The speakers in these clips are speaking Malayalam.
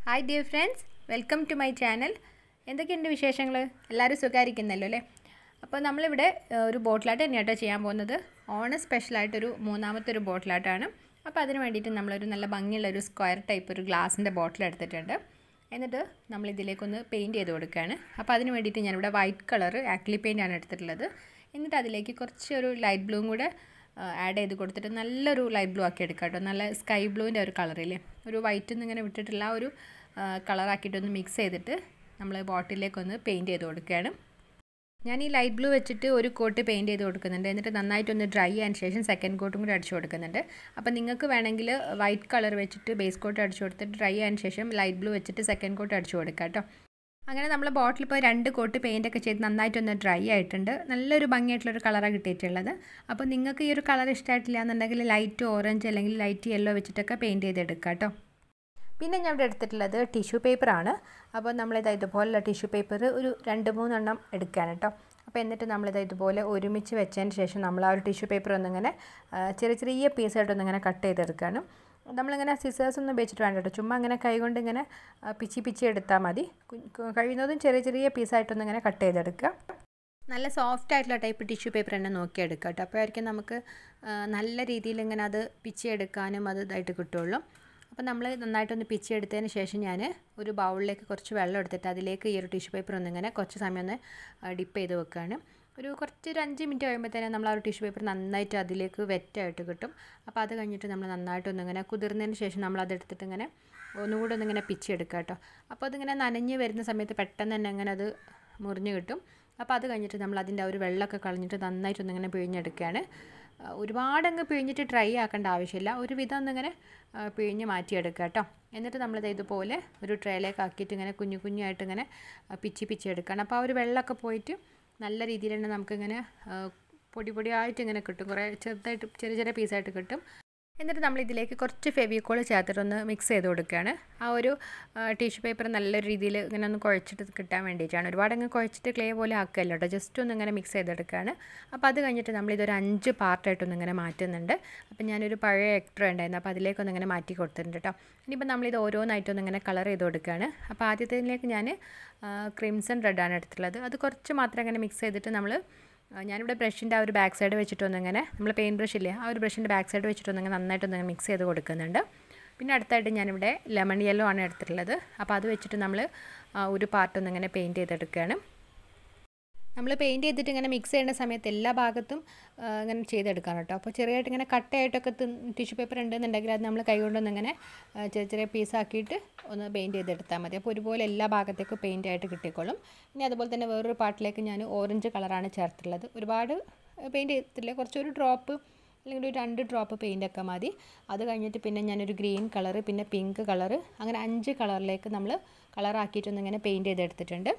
hi dear friends welcome to my channel എന്തൊക്കെയുണ്ട് വിശേഷങ്ങൾ എല്ലാവരും സുഖമായിരിക്കുന്നല്ലോ അല്ലേ അപ്പോൾ നമ്മളിവിടെ ഏഹ്, ഒരു ബോട്ടിലാട്ട് തന്നെയാട്ടോ ചെയ്യാൻ പോകുന്നത് ഓണം സ്പെഷ്യലായിട്ടൊരു മൂന്നാമത്തെ ഒരു ബോട്ടിലാട്ടാണ് അപ്പോൾ അതിന് വേണ്ടിയിട്ട് നമ്മളൊരു നല്ല ഭംഗിയുള്ള ഒരു സ്ക്വയർ ടൈപ്പ് ഒരു ഗ്ലാസിൻ്റെ ബോട്ടിൽ എടുത്തിട്ടുണ്ട് എന്നിട്ട് നമ്മൾ ഇതിലേക്കൊന്ന് പെയിൻറ്റ് ചെയ്ത് കൊടുക്കുകയാണ് അപ്പോൾ അതിന് വേണ്ടിയിട്ട് ഞാനിവിടെ വൈറ്റ് കളർ ആക്ലി പെയിൻ്റ് ആണ് എടുത്തിട്ടുള്ളത് എന്നിട്ട് അതിലേക്ക് കുറച്ച് ഒരു ലൈറ്റ് ബ്ലൂവും കൂടെ ആഡ് ചെയ്ത് കൊടുത്തിട്ട് നല്ലൊരു ലൈറ്റ് ബ്ലൂ ആക്കി എടുക്കാം കേട്ടോ നല്ല സ്കൈ ബ്ലൂവിൻ്റെ ഒരു കളറില്ലേ ഒരു വൈറ്റ് നിന്ന് ഇങ്ങനെ വിട്ടിട്ടുള്ള ആ ഒരു കളറാക്കിയിട്ടൊന്ന് മിക്സ് ചെയ്തിട്ട് നമ്മൾ ബോട്ടിലേക്കൊന്ന് പെയിൻറ്റ് ചെയ്ത് കൊടുക്കുകയാണ് ഞാൻ ഈ ലൈറ്റ് ബ്ലൂ വെച്ചിട്ട് ഒരു കോട്ട് പെയിൻറ്റ് ചെയ്ത് കൊടുക്കുന്നുണ്ട് എന്നിട്ട് നന്നായിട്ടൊന്ന് ഡ്രൈ ആയതിന് ശേഷം സെക്കൻഡ് കോട്ടും കൂടി അടിച്ചു കൊടുക്കുന്നുണ്ട് അപ്പോൾ നിങ്ങൾക്ക് വേണമെങ്കിൽ വൈറ്റ് കളർ വെച്ചിട്ട് ബേസ് കോട്ട് അടിച്ചു കൊടുത്തിട്ട് ഡ്രൈ ആയതിന് ശേഷം ലൈറ്റ് ബ്ലൂ വെച്ചിട്ട് സെക്കൻഡ് കോട്ട് അടിച്ചു കൊടുക്കുക കേട്ടോ അങ്ങനെ നമ്മൾ ബോട്ടിൽ ഇപ്പോൾ രണ്ട് കോട്ട് പെയിൻ്റ് ഒക്കെ ചെയ്ത് നന്നായിട്ടൊന്ന് ഡ്രൈ ആയിട്ടുണ്ട് നല്ലൊരു ഭംഗിയായിട്ടുള്ളൊരു കളറാണ് കിട്ടിയിട്ടുള്ളത് അപ്പോൾ നിങ്ങൾക്ക് ഈ ഒരു കളർ ഇഷ്ടമായിട്ടില്ല എന്നുണ്ടെങ്കിൽ ലൈറ്റ് ഓറഞ്ച് അല്ലെങ്കിൽ ലൈറ്റ് യെല്ലോ വെച്ചിട്ടൊക്കെ പെയിൻറ്റ് ചെയ്തെടുക്കുക കേട്ടോ പിന്നെ ഞാൻ ഇവിടെ എടുത്തിട്ടുള്ളത് ടിഷ്യൂ പേപ്പറാണ് അപ്പോൾ നമ്മളിത് ഇതുപോലുള്ള ടിഷ്യൂ പേപ്പർ ഒരു രണ്ട് മൂന്നെണ്ണം എടുക്കുകയാണ് കേട്ടോ അപ്പോൾ എന്നിട്ട് നമ്മളിത് ഇതുപോലെ ഒരുമിച്ച് വെച്ചതിന് ശേഷം നമ്മൾ ആ ഒരു ടിഷ്യൂ പേപ്പർ ഒന്നിങ്ങനെ ആ, ചെറിയ ചെറിയ പീസായിട്ടൊന്നിങ്ങനെ കട്ട് ചെയ്തെടുക്കുകയാണ് നമ്മളിങ്ങനെ സിസേഴ്സ് ഒന്നും വെച്ചിട്ട് വേണ്ട കേട്ടോ ചുമ്മാ അങ്ങനെ കൈകൊണ്ട് ഇങ്ങനെ ആ, പിച്ചി പിച്ചി എടുത്താൽ മതി കു- കു- കഴിയുന്നതും ചെറിയ ചെറിയ പീസായിട്ടൊന്നിങ്ങനെ കട്ട് ചെയ്തെടുക്കുക നല്ല സോഫ്റ്റ് ആയിട്ടുള്ള ടൈപ്പ് ടിഷ്യൂ പേപ്പർ തന്നെ നോക്കിയെടുക്കുക കേട്ടോ അപ്പോഴായിരിക്കും നമുക്ക് ആ, നല്ല രീതിയിൽ ഇങ്ങനെ അത് പിച്ചെടുക്കാനും അത് ഇതായിട്ട് കിട്ടുള്ളൂ അപ്പോൾ നമ്മൾ നന്നായിട്ടൊന്ന് പിച്ചെടുത്തതിന് ശേഷം ഞാൻ ഒരു ബൗളിലേക്ക് കുറച്ച് വെള്ളം എടുത്തിട്ട് അതിലേക്ക് ഈ ഒരു ടിഷ്യൂ പേപ്പർ ഒന്നിങ്ങനെ കുറച്ച് സമയം ഒന്ന് ഡിപ്പ് ചെയ്ത് വെക്കുകയാണ് ഒരു കുറച്ച് ഒരു അഞ്ച് മിനിറ്റ് കഴിയുമ്പോഴത്തേനും നമ്മൾ ആ ഒരു ടിഷ്യൂ പേപ്പർ നന്നായിട്ട് അതിലേക്ക് വെറ്റായിട്ട് കിട്ടും അപ്പോൾ അത് കഴിഞ്ഞിട്ട് നമ്മൾ നന്നായിട്ടൊന്നിങ്ങനെ കുതിർന്നതിന് ശേഷം നമ്മൾ അതെടുത്തിട്ട് ഇങ്ങനെ ഒന്നുകൂടെ ഒന്നിങ്ങനെ പിച്ചെടുക്കുക കേട്ടോ അപ്പോൾ അതിങ്ങനെ നനഞ്ഞ് വരുന്ന സമയത്ത് പെട്ടെന്ന് തന്നെ അങ്ങനെ അത് മുറിഞ്ഞ് കിട്ടും അപ്പോൾ അത് കഴിഞ്ഞിട്ട് നമ്മൾ അതിൻ്റെ ആ ഒരു വെള്ളമൊക്കെ കളഞ്ഞിട്ട് നന്നായിട്ടൊന്നിങ്ങനെ പിഴിഞ്ഞെടുക്കുകയാണ് ആ, ഒരുപാടങ്ങ് പിഴിഞ്ഞിട്ട് ഡ്രൈ ആക്കേണ്ട ആവശ്യമില്ല ഒരു വിധം ഒന്നിങ്ങനെ ആ, പിഴിഞ്ഞ് മാറ്റിയെടുക്കുക കേട്ടോ എന്നിട്ട് നമ്മളിത് ഇതുപോലെ ഒരു ട്രേയിലേക്ക് ആക്കിയിട്ട് ഇങ്ങനെ കുഞ്ഞു കുഞ്ഞായിട്ട് ഇങ്ങനെ ആ, പിച്ചി പിച്ചി എടുക്കണം അപ്പോൾ ആ ഒരു വെള്ളമൊക്കെ പോയിട്ട് നല്ല രീതിയിൽ തന്നെ നമുക്കിങ്ങനെ ആ, പൊടി പൊടിയായിട്ട് ഇങ്ങനെ കിട്ടും കുറേ ചെറുതായിട്ട് ചെറിയ ചെറിയ പീസായിട്ട് കിട്ടും എന്നിട്ട് നമ്മൾ ഇതിലേക്ക് കുറച്ച് ഫെവിക്കോൾ ചേർത്തിട്ടൊന്ന് മിക്സ് ചെയ്ത് കൊടുക്കുകയാണ് ആ ഒരു ടിഷ്യൂ പേപ്പർ നല്ല രീതിയിൽ ഇങ്ങനെ ഒന്ന് കുഴച്ചിട്ട് കിട്ടാൻ വേണ്ടിയിട്ടാണ് ഒരുപാട് അങ്ങ് കുഴച്ചിട്ട് ക്ലേ പോലെ ആക്കുകയല്ല കേട്ടോ ജസ്റ്റ് ഒന്ന് ഇങ്ങനെ മിക്സ് ചെയ്തെടുക്കുകയാണ് അപ്പോൾ അത് കഴിഞ്ഞിട്ട് നമ്മളിതൊരു അഞ്ച് പാർട്ടായിട്ടൊന്ന് ഇങ്ങനെ മാറ്റുന്നുണ്ട് അപ്പോൾ ഞാനൊരു പഴയ എക്ട്ര ഉണ്ടായിരുന്നു അപ്പോൾ അതിലേക്കൊന്ന് ഇങ്ങനെ മാറ്റി കൊടുത്തിട്ടുണ്ട് കേട്ടോ ഇനിയിപ്പോൾ നമ്മളിത് ഓരോന്നായിട്ടൊന്ന് ഇങ്ങനെ കളർ ചെയ്ത് കൊടുക്കുകയാണ് അപ്പോൾ ആദ്യത്തേതിലേക്ക് ഞാൻ ക്രിംസൺ റെഡാണ് എടുത്തിട്ടുള്ളത് അത് കുറച്ച് മാത്രം ഇങ്ങനെ മിക്സ് ചെയ്തിട്ട് നമ്മൾ ആ, ഞാനിവിടെ ബ്രഷിൻ്റെ ആ ഒരു ബാക്ക് സൈഡ് വെച്ചിട്ടൊന്നിങ്ങനെ നമ്മൾ പെയിൻറ്റ് ബ്രഷ് ഇല്ലേ ആ ഒരു ബ്രഷിൻ്റെ ബാക്ക് സൈഡ് വെച്ചിട്ടൊന്നിങ്ങനെ നന്നായിട്ടൊന്നിങ്ങനെ മിക്സ് ചെയ്ത് കൊടുക്കുന്നുണ്ട് പിന്നെ അടുത്തായിട്ട് ഞാനിവിടെ ലെമൺ യെല്ലോ ആണ് എടുത്തിട്ടുള്ളത് അപ്പോൾ അത് വെച്ചിട്ട് നമ്മൾ ആ, ഒരു പാർട്ടൊന്നിങ്ങനെ പെയിൻറ്റ് ചെയ്തെടുക്കുകയാണ് നമ്മൾ പെയിൻറ്റ് ചെയ്തിട്ട് ഇങ്ങനെ മിക്സ് ചെയ്യുന്ന സമയത്ത് എല്ലാ ഭാഗത്തും ആ, ഇങ്ങനെ ചെയ്തെടുക്കാം കേട്ടോ അപ്പോൾ ചെറിയായിട്ട് ഇങ്ങനെ കട്ടയായിട്ടൊക്കെ ടിഷ്യൂ പേപ്പർ ഉണ്ടെന്നുണ്ടെങ്കിൽ അത് നമ്മൾ കൈകൊണ്ടൊന്ന് ഇങ്ങനെ ആ, ചെറിയ ചെറിയ പീസാക്കിയിട്ട് ഒന്ന് പെയിൻറ്റ് ചെയ്തെടുത്താൽ മതി അപ്പോൾ ഒരുപോലെ എല്ലാ ഭാഗത്തേക്കും പെയിൻ്റ് ആയിട്ട് കിട്ടിക്കോളും ഇനി അതുപോലെ തന്നെ വേറൊരു പാർട്ടിലേക്ക് ഞാൻ ഓറഞ്ച് കളറാണ് ചേർത്തിട്ടുള്ളത് ഒരുപാട് പെയിൻറ്റ് ചെയ്തിട്ടില്ല കുറച്ചൊരു ഡ്രോപ്പ് അല്ലെങ്കിൽ ഒരു രണ്ട് ഡ്രോപ്പ് പെയിൻ്റ് ഒക്കെ മതി അത് കഴിഞ്ഞിട്ട് പിന്നെ ഞാനൊരു ഗ്രീൻ കളറ് പിന്നെ പിങ്ക് കളറ് അങ്ങനെ അഞ്ച് കളറിലേക്ക് നമ്മൾ കളറാക്കിയിട്ടൊന്നിങ്ങനെ പെയിൻറ്റ് ചെയ്തെടുത്തിട്ടുണ്ട്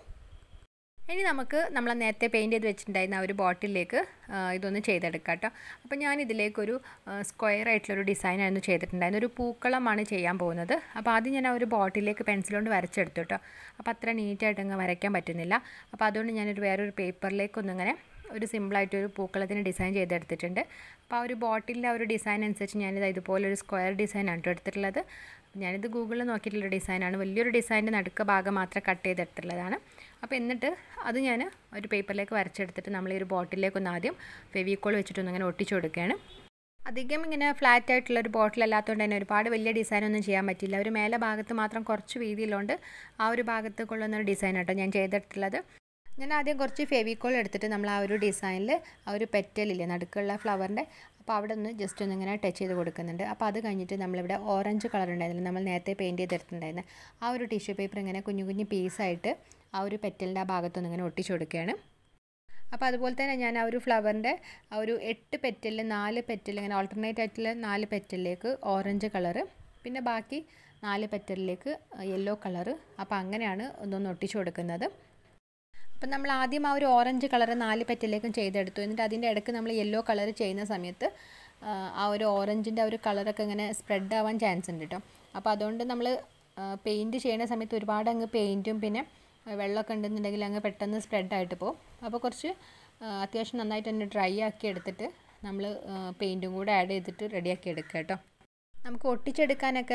ഇനി നമുക്ക് നമ്മൾ നേരത്തെ പെയിൻറ്റ് ചെയ്ത് വെച്ചിട്ടുണ്ടായിരുന്ന ആ ഒരു ബോട്ടിലേക്ക് ഇതൊന്ന് ചെയ്തെടുക്കാം കേട്ടോ അപ്പോൾ ഞാൻ ഇതിലേക്കൊരു സ്ക്വയർ ആയിട്ടുള്ളൊരു ഡിസൈനായിരുന്നു ചെയ്തിട്ടുണ്ടായിരുന്നത് ഒരു പൂക്കളമാണ് ചെയ്യാൻ പോകുന്നത് അപ്പോൾ ആദ്യം ഞാൻ ആ ഒരു ബോട്ടിലേക്ക് പെൻസിൽ കൊണ്ട് വരച്ചെടുത്തു കേട്ടോ അപ്പോൾ അത്ര നീറ്റായിട്ട് അങ്ങ് വരയ്ക്കാൻ പറ്റുന്നില്ല അപ്പോൾ അതുകൊണ്ട് ഞാനൊരു വേറൊരു പേപ്പറിലേക്കൊന്നിങ്ങനെ ഒരു സിമ്പിളായിട്ടൊരു പൂക്കളത്തിന് ഡിസൈൻ ചെയ്തെടുത്തിട്ടുണ്ട് അപ്പോൾ ആ ഒരു ബോട്ടിലിൻ്റെ ആ ഒരു ഡിസൈൻ അനുസരിച്ച് ഞാനിത് ഇതുപോലെ ഒരു സ്ക്വയർ ഡിസൈനാണ് കേട്ടോ എടുത്തിട്ടുള്ളത് അപ്പോൾ ഞാനിത് ഗൂഗിളിൽ നോക്കിയിട്ടുള്ള ഡിസൈനാണ് വലിയൊരു ഡിസൈൻ്റെ നടുക്ക ഭാഗം മാത്രം കട്ട് ചെയ്തെടുത്തിട്ടുള്ളതാണ് അപ്പോൾ എന്നിട്ട് അത് ഞാൻ ഒരു പേപ്പറിലേക്ക് വരച്ചെടുത്തിട്ട് നമ്മൾ ഈ ഒരു ബോട്ടിലേക്ക് ആദ്യം ഫെവിക്കോൾ വെച്ചിട്ടൊന്ന് ഇങ്ങനെ ഒട്ടിച്ചു കൊടുക്കുകയാണ് അധികം ഇങ്ങനെ ഫ്ലാറ്റ് ആയിട്ടുള്ള ഒരു ബോട്ടിൽ അല്ലാത്തതുകൊണ്ട് തന്നെ ഒരുപാട് വലിയ ഡിസൈൻ ഒന്നും ചെയ്യാൻ പറ്റില്ല ഒരു മേലെ ഭാഗത്ത് മാത്രം കുറച്ച് വീതിയിലുണ്ട് ആ ഒരു ഭാഗത്ത് കൊള്ളുന്ന ഒരു ഡിസൈൻ കേട്ടോ ഞാൻ ചെയ്തിട്ടുള്ളത് ഞാൻ ആദ്യം കുറച്ച് ഫെവിക്കോൾ എടുത്തിട്ട് നമ്മൾ ആ ഒരു ഡിസൈനിൽ ആ ഒരു പെറ്റലില്ലേ നടുക്കുള്ള ഫ്ലവറിൻ്റെ അപ്പോൾ അവിടെ ഒന്ന് ജസ്റ്റ് ഒന്ന് ഇങ്ങനെ ടച്ച് ചെയ്ത് കൊടുക്കുന്നുണ്ട് അപ്പോൾ അത് കഴിഞ്ഞിട്ട് നമ്മളിവിടെ ഓറഞ്ച് കളർ ഉണ്ടായിരുന്നില്ല നമ്മൾ നേരത്തെ പെയിൻറ്റ് ചെയ്തെടുത്തിട്ടുണ്ടായിരുന്നു ആ ഒരു ടിഷ്യൂ പേപ്പർ ഇങ്ങനെ കുഞ്ഞു കുഞ്ഞു പീസായിട്ട് ആ ഒരു പെറ്റലിൻ്റെ ആ ഭാഗത്തൊന്ന് ഇങ്ങനെ ഒട്ടിച്ചു കൊടുക്കുകയാണ് അപ്പോൾ അതുപോലെ തന്നെ ഞാൻ ആ ഒരു ഫ്ലവറിൻ്റെ ആ ഒരു എട്ട് പെറ്റലിൽ നാല് പെറ്റൽ ഇങ്ങനെ ഓൾട്ടർനേറ്റ് ആയിട്ടുള്ള നാല് പെറ്റലിലേക്ക് ഓറഞ്ച് കളറ് പിന്നെ ബാക്കി നാല് പെറ്റലിലേക്ക് യെല്ലോ കളറ് അപ്പോൾ അങ്ങനെയാണ് ഒന്നൊന്ന് ഒട്ടിച്ചു കൊടുക്കുന്നത് അപ്പം നമ്മൾ ആദ്യം ആ ഒരു ഓറഞ്ച് കളർ നാല് പെറ്റലിലേക്കും ചെയ്തെടുത്തു എന്നിട്ട് അതിൻ്റെ ഇടയ്ക്ക് നമ്മൾ യെല്ലോ കളർ ചെയ്യുന്ന സമയത്ത് ആ, ആ ഒരു ഓറഞ്ചിൻ്റെ ആ ഒരു കളറൊക്കെ ഇങ്ങനെ സ്പ്രെഡ് ആവാൻ ചാൻസ് ഉണ്ട് കേട്ടോ അപ്പോൾ അതുകൊണ്ട് നമ്മൾ പെയിൻറ്റ് ചെയ്യുന്ന സമയത്ത് ഒരുപാട് അങ്ങ് പെയിൻറ്റും പിന്നെ ആ, വെള്ളമൊക്കെ ഉണ്ടെന്നുണ്ടെങ്കിൽ അങ്ങ് പെട്ടെന്ന് സ്പ്രെഡ് ആയിട്ട് പോകും അപ്പോൾ കുറച്ച് ആ, അത്യാവശ്യം നന്നായിട്ട് തന്നെ ഡ്രൈ ആക്കി എടുത്തിട്ട് നമ്മൾ പെയിൻറ്റും കൂടെ ആഡ് ചെയ്തിട്ട് റെഡിയാക്കി എടുക്കുക കേട്ടോ നമുക്ക് ഒട്ടിച്ചെടുക്കാനൊക്കെ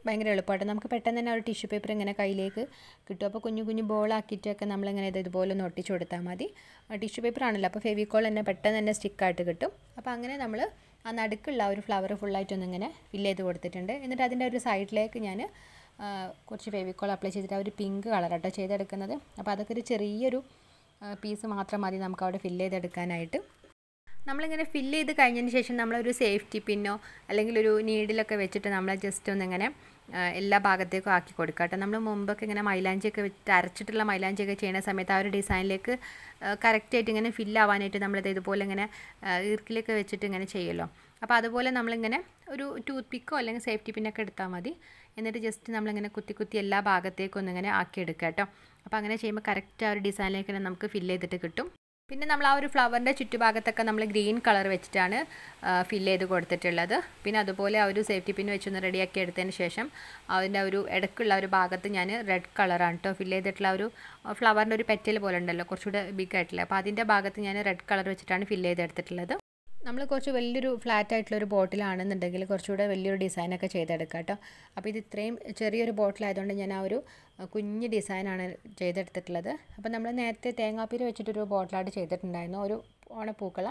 ഭയങ്കര എളുപ്പമായിട്ട് നമുക്ക് പെട്ടെന്ന് തന്നെ ഒരു ടിഷ്യൂ പേപ്പർ ഇങ്ങനെ കയ്യിലേക്ക് കിട്ടും അപ്പോൾ കുഞ്ഞു കുഞ്ഞു ബോളാക്കിയിട്ടൊക്കെ നമ്മളിങ്ങനെ ഇത് ഇതുപോലെ ഒന്ന് ഒട്ടിച്ച് കൊടുത്താൽ മതി ടിഷ്യൂ പേപ്പർ ആണല്ലോ അപ്പോൾ ഫെവിക്കോൾ തന്നെ പെട്ടെന്ന് തന്നെ സ്റ്റിക്കായിട്ട് കിട്ടും അപ്പോൾ അങ്ങനെ നമ്മൾ ആ നടുക്കുള്ള ഒരു ഫ്ലവർ ഫുള്ളായിട്ടൊന്ന് ഇങ്ങനെ ഫില്ല് ചെയ്ത് കൊടുത്തിട്ടുണ്ട് എന്നിട്ട് അതിൻ്റെ ഒരു സൈഡിലേക്ക് ഞാൻ കുറച്ച് ഫെവിക്കോൾ അപ്ലൈ ചെയ്തിട്ട് ആ ഒരു പിങ്ക് കളറാട്ടോ ചെയ്തെടുക്കുന്നത് അപ്പോൾ അതൊക്കെ ഒരു ചെറിയൊരു പീസ് മാത്രം മതി നമുക്ക് അവിടെ ഫില്ല് ചെയ്തെടുക്കാനായിട്ട് നമ്മളിങ്ങനെ ഫില്ല് ചെയ്ത് കഴിഞ്ഞതിന് ശേഷം നമ്മളൊരു സേഫ്റ്റി പിന്നോ അല്ലെങ്കിൽ ഒരു നീഡിലൊക്കെ വെച്ചിട്ട് നമ്മൾ ജസ്റ്റ് ഒന്നിങ്ങനെ എല്ലാ ഭാഗത്തേക്കും ആക്കി കൊടുക്കുക കേട്ടോ നമ്മൾ മുമ്പൊക്കെ ഇങ്ങനെ മൈലാഞ്ചിയൊക്കെ വെച്ചിട്ട് അരച്ചിട്ടുള്ള മൈലാഞ്ചിയൊക്കെ ചെയ്യുന്ന സമയത്ത് ആ ഒരു ഡിസൈനിലേക്ക് കറക്റ്റായിട്ട് ഇങ്ങനെ ഫില്ല് ആവാനായിട്ട് നമ്മളിത് ഇതുപോലെ ഇങ്ങനെ ഈർക്കിലൊക്കെ വെച്ചിട്ട് ഇങ്ങനെ ചെയ്യുമല്ലോ അപ്പോൾ അതുപോലെ നമ്മളിങ്ങനെ ഒരു ടൂത്ത് പിക്കോ അല്ലെങ്കിൽ സേഫ്റ്റി പിന്നൊക്കെ എടുത്താൽ മതി എന്നിട്ട് ജസ്റ്റ് നമ്മളിങ്ങനെ കുത്തി കുത്തി എല്ലാ ഭാഗത്തേക്കും ഒന്നിങ്ങനെ ആക്കിയെടുക്കുക കേട്ടോ അപ്പോൾ അങ്ങനെ ചെയ്യുമ്പോൾ കറക്റ്റ് ആ ഒരു ഡിസൈനിലേക്ക് തന്നെ നമുക്ക് ഫില്ല് ചെയ്തിട്ട് കിട്ടും പിന്നെ നമ്മൾ ആ ഒരു ഫ്ലവറിൻ്റെ ചുറ്റുഭാഗത്തൊക്കെ നമ്മൾ ഗ്രീൻ കളർ വെച്ചിട്ടാണ് ഫില്ല് ചെയ്ത് കൊടുത്തിട്ടുള്ളത് പിന്നെ അതുപോലെ ആ ഒരു സേഫ്റ്റി പിൻ വെച്ചൊന്ന് റെഡിയാക്കി എടുത്തതിന് ശേഷം അതിൻ്റെ ഒരു ഇടയ്ക്കുള്ള ഒരു ഭാഗത്ത് ഞാൻ റെഡ് കളറാണ് കേട്ടോ ഫില്ല് ചെയ്തിട്ടുള്ള ഒരു ഫ്ലവറിൻ്റെ ഒരു പെറ്റൽ പോലെ ഉണ്ടല്ലോ കുറച്ചുകൂടെ ബിഗ് ആയിട്ടുള്ള അപ്പോൾ അതിൻ്റെ ഭാഗത്ത് ഞാൻ റെഡ് കളർ വെച്ചിട്ടാണ് ഫില്ല് ചെയ്തെടുത്തിട്ടുള്ളത് നമ്മൾ കുറച്ച് വലിയൊരു ഫ്ലാറ്റ് ആയിട്ടുള്ള ഒരു ബോട്ടിലാണെന്നുണ്ടെങ്കിൽ കുറച്ചുകൂടെ വലിയൊരു ഡിസൈനൊക്കെ ചെയ്തെടുക്കാം കേട്ടോ അപ്പോൾ ഇത് ഇത്രയും ചെറിയൊരു ബോട്ടിലായതുകൊണ്ട് ഞാൻ ആ ഒരു കുഞ്ഞ് ഡിസൈനാണ് ചെയ്തെടുത്തിട്ടുള്ളത് അപ്പോൾ നമ്മൾ നേരത്തെ തേങ്ങാപ്പീര് വെച്ചിട്ടൊരു ബോട്ടിലായിട്ട് ചെയ്തിട്ടുണ്ടായിരുന്നു ഒരു ഓണപ്പൂക്കളം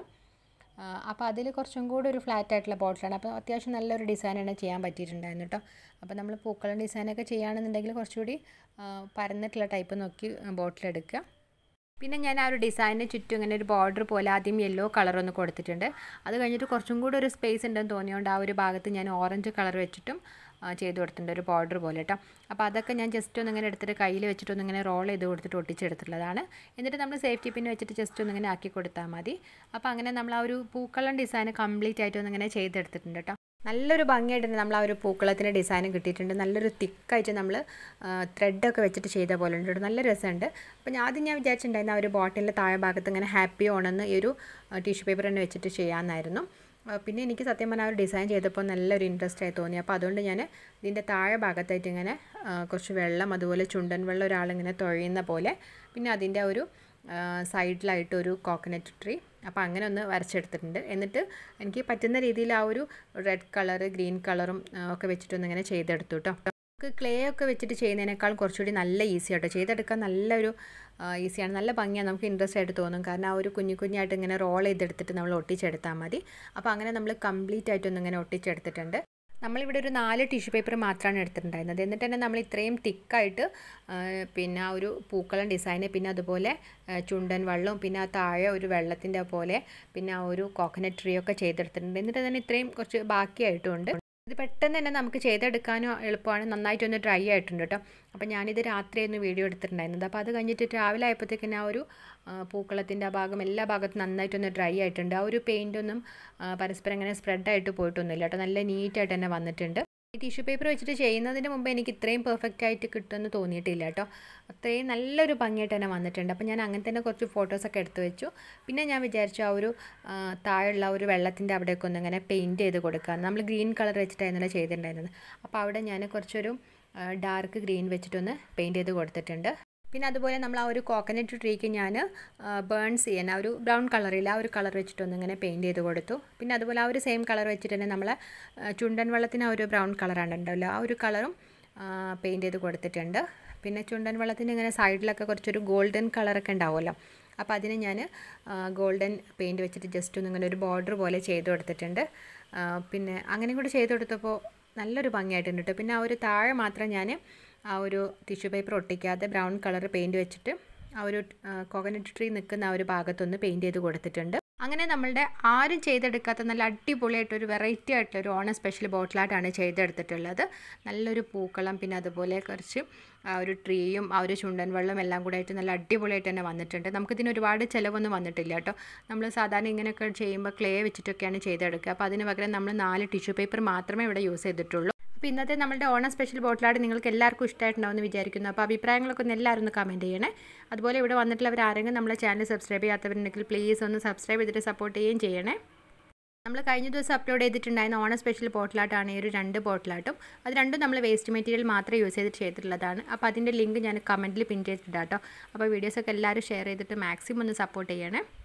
അപ്പോൾ അതിൽ കുറച്ചും കൂടി ഒരു ഫ്ലാറ്റ് ആയിട്ടുള്ള ബോട്ടിലാണ് അപ്പോൾ അത്യാവശ്യം നല്ലൊരു ഡിസൈനാണ് ചെയ്യാൻ പറ്റിയിട്ടുണ്ടായിരുന്നു കേട്ടോ അപ്പോൾ നമ്മൾ പൂക്കളം ഡിസൈനൊക്കെ ചെയ്യുകയാണെന്നുണ്ടെങ്കിൽ കുറച്ചുകൂടി പരന്നിട്ടുള്ള ടൈപ്പ് നോക്കി ബോട്ടിലെടുക്കുക പിന്നെ ഞാൻ ആ ഒരു ഡിസൈനിന് ചുറ്റും ഇങ്ങനെ ഒരു ബോർഡർ പോലെ ആദ്യം യെല്ലോ കളർ ഒന്ന് കൊടുത്തിട്ടുണ്ട് അത് കഴിഞ്ഞിട്ട് കുറച്ചും കൂടി ഒരു സ്പേസ് ഉണ്ടെന്ന് തോന്നിയോണ്ട് ആ ഒരു ഭാഗത്ത് ഞാൻ ഓറഞ്ച് കളർ വെച്ചിട്ടും ചെയ്ത് കൊടുത്തിട്ടുണ്ട് ഒരു ബോർഡർ പോലെ കേട്ടോ അപ്പോൾ അതൊക്കെ ഞാൻ ജസ്റ്റ് ഒന്ന് ഇങ്ങനെ എടുത്തിട്ട് കയ്യിൽ വെച്ചിട്ട് ഒന്ന് ഇങ്ങനെ റോൾ ചെയ്ത് കൊടുത്തിട്ട് ഒട്ടിച്ചെടുത്തിട്ടുള്ളതാണ് എന്നിട്ട് നമ്മൾ സേഫ്റ്റി പിൻ വെച്ചിട്ട് ജസ്റ്റ് ഒന്ന് ഇങ്ങനെ ആക്കി കൊടുത്താൽ മതി അപ്പോൾ അങ്ങനെ നമ്മൾ ആ ഒരു പൂക്കളം ഡിസൈൻ കംപ്ലീറ്റ് ആയിട്ട് ഒന്ന് ഇങ്ങനെ ചെയ്തെടുത്തിട്ടുണ്ട് കേട്ടോ നല്ലൊരു ഭംഗിയായിട്ട് നമ്മൾ ആ ഒരു പൂക്കളത്തിൻ്റെ ഡിസൈൻ കിട്ടിയിട്ടുണ്ട് നല്ലൊരു തിക്കായിട്ട് നമ്മൾ ത്രെഡൊക്കെ വെച്ചിട്ട് ചെയ്ത പോലെ ഉണ്ട് നല്ല രസമുണ്ട് അപ്പോൾ ഞാൻ ആദ്യം ഞാൻ വിചാരിച്ചിട്ടുണ്ടായിരുന്നു ആ ഒരു ബോട്ടിലിൻ്റെ താഴെ ഭാഗത്ത് ഇങ്ങനെ ഹാപ്പി ഓണെന്ന് ഈ ഒരു ടിഷ്യൂ പേപ്പർ തന്നെ വെച്ചിട്ട് ചെയ്യാമെന്നായിരുന്നു പിന്നെ എനിക്ക് സത്യം പറഞ്ഞാൽ ഒരു ഡിസൈൻ ചെയ്തപ്പോൾ നല്ലൊരു ഇൻട്രസ്റ്റ് ആയി തോന്നി അപ്പോൾ അതുകൊണ്ട് ഞാൻ ഇതിൻ്റെ താഴെ ഭാഗത്തായിട്ട് ഇങ്ങനെ കുറച്ച് വെള്ളം അതുപോലെ ചുണ്ടൻ വെള്ളം ഒരാളിങ്ങനെ തുഴയുന്ന പോലെ പിന്നെ അതിൻ്റെ ഒരു സൈഡിലായിട്ട് ഒരു കോക്കനട്ട് ട്രീ അപ്പോൾ അങ്ങനെ ഒന്ന് വരച്ചെടുത്തിട്ടുണ്ട് എന്നിട്ട് എനിക്ക് പറ്റുന്ന രീതിയിൽ ആ ഒരു റെഡ് കളർ ഗ്രീൻ കളറും ഒക്കെ വെച്ചിട്ടൊന്ന് ഇങ്ങനെ ചെയ്തെടുത്തു കേട്ടോ നമുക്ക് ക്ലേ ഒക്കെ വെച്ചിട്ട് ചെയ്യുന്നതിനേക്കാൾ കുറച്ചുകൂടി നല്ല ഈസി ആട്ടോ ചെയ്തെടുക്കാൻ നല്ലൊരു ഈസിയാണ് നല്ല ഭംഗിയാണ് നമുക്ക് ഇൻട്രസ്റ്റ് ആയിട്ട് തോന്നും കാരണം ആ ഒരു കുഞ്ഞു കുഞ്ഞായിട്ട് ഇങ്ങനെ റോൾ ചെയ്തെടുത്തിട്ട് നമ്മൾ ഒട്ടിച്ചെടുത്താൽ മതി അപ്പോൾ അങ്ങനെ നമ്മൾ കംപ്ലീറ്റ് ആയിട്ടൊന്നും ഇങ്ങനെ ഒട്ടിച്ചെടുത്തിട്ടുണ്ട് നമ്മളിവിടെ ഒരു നാല് ടിഷ്യൂ പേപ്പർ മാത്രമാണ് എടുത്തിട്ടുണ്ടായിരുന്നത് എന്നിട്ട് തന്നെ നമ്മൾ ഇത്രയും തിക്കായിട്ട് പിന്നെ ആ ഒരു പൂക്കളം ഡിസൈന് പിന്നെ അതുപോലെ ചുണ്ടൻ വെള്ളവും പിന്നെ ആ താഴെ ഒരു വെള്ളത്തിൻ്റെ പോലെ പിന്നെ ആ ഒരു കോക്കനട്ട് ട്രീ ഒക്കെ ചെയ്തെടുത്തിട്ടുണ്ട് എന്നിട്ട് തന്നെ ഇത്രയും കുറച്ച് ബാക്കിയായിട്ടുമുണ്ട് ഇത് പെട്ടെന്ന് തന്നെ നമുക്ക് ചെയ്തെടുക്കാനും എളുപ്പമാണ് നന്നായിട്ടൊന്ന് ഡ്രൈ ആയിട്ടുണ്ട് കേട്ടോ അപ്പോൾ ഞാനിത് രാത്രിയായിരുന്നു വീഡിയോ എടുത്തിട്ടുണ്ടായിരുന്നത് അപ്പോൾ അത് കഴിഞ്ഞിട്ട് രാവിലെ ആയപ്പോഴത്തേക്കിന് ആ ഒരു പൂക്കളത്തിൻ്റെ ആ ഭാഗം എല്ലാ ഭാഗത്തും നന്നായിട്ടൊന്ന് ഡ്രൈ ആയിട്ടുണ്ട് ആ ഒരു പെയിൻ്റൊന്നും പരസ്പരം ഇങ്ങനെ സ്പ്രെഡായിട്ട് പോയിട്ടൊന്നുമില്ല കേട്ടോ നല്ല നീറ്റായിട്ട് തന്നെ വന്നിട്ടുണ്ട് ഈ ടിഷ്യൂ പേപ്പർ വെച്ചിട്ട് ചെയ്യുന്നതിന് മുമ്പ് എനിക്ക് ഇത്രയും പെർഫെക്റ്റ് ആയിട്ട് കിട്ടുമെന്ന് തോന്നിയിട്ടില്ല കേട്ടോ അത്രയും നല്ലൊരു ഭംഗിയായിട്ട് തന്നെ വന്നിട്ടുണ്ട് അപ്പോൾ ഞാൻ അങ്ങനെ തന്നെ കുറച്ച് ഫോട്ടോസൊക്കെ എടുത്തു വെച്ചു പിന്നെ ഞാൻ വിചാരിച്ചു ആ ഒരു താഴെയുള്ള ഒരു വെള്ളത്തിൻ്റെ അവിടെയൊക്കെ ഒന്ന് ഇങ്ങനെ പെയിൻറ്റ് ചെയ്ത് കൊടുക്കുക നമ്മൾ ഗ്രീൻ കളർ വെച്ചിട്ടായിരുന്നല്ലോ ചെയ്തിട്ടുണ്ടായിരുന്നത് അപ്പോൾ അവിടെ ഞാൻ കുറച്ചൊരു ഡാർക്ക് ഗ്രീൻ വെച്ചിട്ടൊന്ന് പെയിൻറ്റ് ചെയ്ത് കൊടുത്തിട്ടുണ്ട് പിന്നെ അതുപോലെ നമ്മൾ ആ ഒരു കോക്കനട്ട് ട്രീക്ക് ഞാൻ ബേൺസ് ചെയ്യാൻ ആ ഒരു ബ്രൗൺ കളറിൽ ആ ഒരു കളർ വെച്ചിട്ടൊന്ന് ഇങ്ങനെ പെയിൻറ്റ് ചെയ്ത് കൊടുത്തു പിന്നെ അതുപോലെ ആ ഒരു സെയിം കളർ വെച്ചിട്ട് തന്നെ നമ്മൾ ചുണ്ടൻ വെള്ളത്തിന് ആ ഒരു ബ്രൗൺ കളറാണ് ഉണ്ടാവില്ല ആ ഒരു കളറും പെയിൻറ്റ് ചെയ്ത് കൊടുത്തിട്ടുണ്ട് പിന്നെ ചുണ്ടൻ വെള്ളത്തിന് ഇങ്ങനെ സൈഡിലൊക്കെ കുറച്ചൊരു ഗോൾഡൻ കളറൊക്കെ ഉണ്ടാവുമല്ലോ അപ്പോൾ അതിന് ഞാൻ ഗോൾഡൻ പെയിൻറ്റ് വെച്ചിട്ട് ജസ്റ്റ് ഒന്ന് ഇങ്ങനെ ഒരു ബോർഡർ പോലെ ചെയ്ത് കൊടുത്തിട്ടുണ്ട് പിന്നെ അങ്ങനെ കൂടി ചെയ്ത് കൊടുത്തപ്പോൾ നല്ലൊരു ഭംഗിയായിട്ടുണ്ട് കേട്ടോ പിന്നെ ആ ഒരു താഴെ മാത്രം ഞാൻ ആ ഒരു ടിഷ്യൂ പേപ്പർ ഒട്ടിക്കാതെ ബ്രൗൺ കളർ പെയിൻറ്റ് വെച്ചിട്ട് ആ ഒരു കോക്കനട്ട് ട്രീ നിൽക്കുന്ന ആ ഒരു ഭാഗത്തൊന്ന് പെയിൻറ്റ് ചെയ്ത് കൊടുത്തിട്ടുണ്ട് അങ്ങനെ നമ്മളുടെ ആരും ചെയ്തെടുക്കാത്ത നല്ല അടിപൊളിയായിട്ടൊരു വെറൈറ്റി ആയിട്ടുള്ള ഒരു ഓണം സ്പെഷ്യൽ ബോട്ടിലായിട്ടാണ് ചെയ്തെടുത്തിട്ടുള്ളത് നല്ലൊരു പൂക്കളം പിന്നെ അതുപോലെ കുറച്ച് ആ ഒരു ട്രീയും ആ ഒരു ചുണ്ടൻ വെള്ളം എല്ലാം കൂടെ ആയിട്ട് നല്ല അടിപൊളിയായിട്ട് തന്നെ വന്നിട്ടുണ്ട് നമുക്കിതിന് ഒരുപാട് ചിലവൊന്നും വന്നിട്ടില്ല കേട്ടോ നമ്മൾ സാധാരണ ഇങ്ങനെയൊക്കെ ചെയ്യുമ്പോൾ ക്ലേ വെച്ചിട്ടൊക്കെയാണ് ചെയ്തെടുക്കുക അപ്പോൾ അതിന് പകരം നമ്മൾ നാല് ടിഷ്യൂ പേപ്പർ മാത്രമേ ഇവിടെ യൂസ് ചെയ്തിട്ടുള്ളൂ അപ്പോൾ ഇന്നത്തെ നമ്മുടെ ഓണം സ്പെഷ്യൽ ബോട്ടിലായിട്ട് നിങ്ങൾക്ക് എല്ലാവർക്കും ഇഷ്ടമായിട്ടുണ്ടാവുമെന്ന് വിചാരിക്കുന്നു അപ്പോൾ അഭിപ്രായങ്ങളൊക്കെ ഒന്ന് എല്ലാവരും ഒന്ന് കമൻറ്റ് ചെയ്യണേ അതുപോലെ ഇവിടെ വന്നിട്ടുള്ളവർ ആരെങ്കിലും നമ്മളെ ചാനൽ സബ്സ്ക്രൈബ് ചെയ്യാത്തവരുണ്ടെങ്കിൽ പ്ലീസ് ഒന്ന് സബ്സ്ക്രൈബ് ചെയ്തിട്ട് സപ്പോർട്ട് ചെയ്യുകയും ചെയ്യണേ നമ്മൾ കഴിഞ്ഞ ദിവസം അപ്ലോഡ് ചെയ്തിട്ടുണ്ടായിരുന്ന ഓണം സ്പെഷ്യൽ ബോട്ടിലായിട്ടാണ് ഈ ഒരു രണ്ട് ബോട്ടിലായിട്ടും അത് രണ്ടും നമ്മൾ വേസ്റ്റ് മെറ്റീരിയൽ മാത്രമേ യൂസ് ചെയ്തിട്ട് ചെയ്തിട്ടുള്ളതാണ് അപ്പോൾ അതിൻ്റെ ലിങ്ക് ഞാൻ കമൻറ്റിൽ പിൻ ചെയ്തിട്ടാട്ടോ അപ്പോൾ വീഡിയോസൊക്കെ എല്ലാവരും ഷെയർ ചെയ്തിട്ട് മാക്സിമം ഒന്ന് സപ്പോർട്ട് ചെയ്യണേ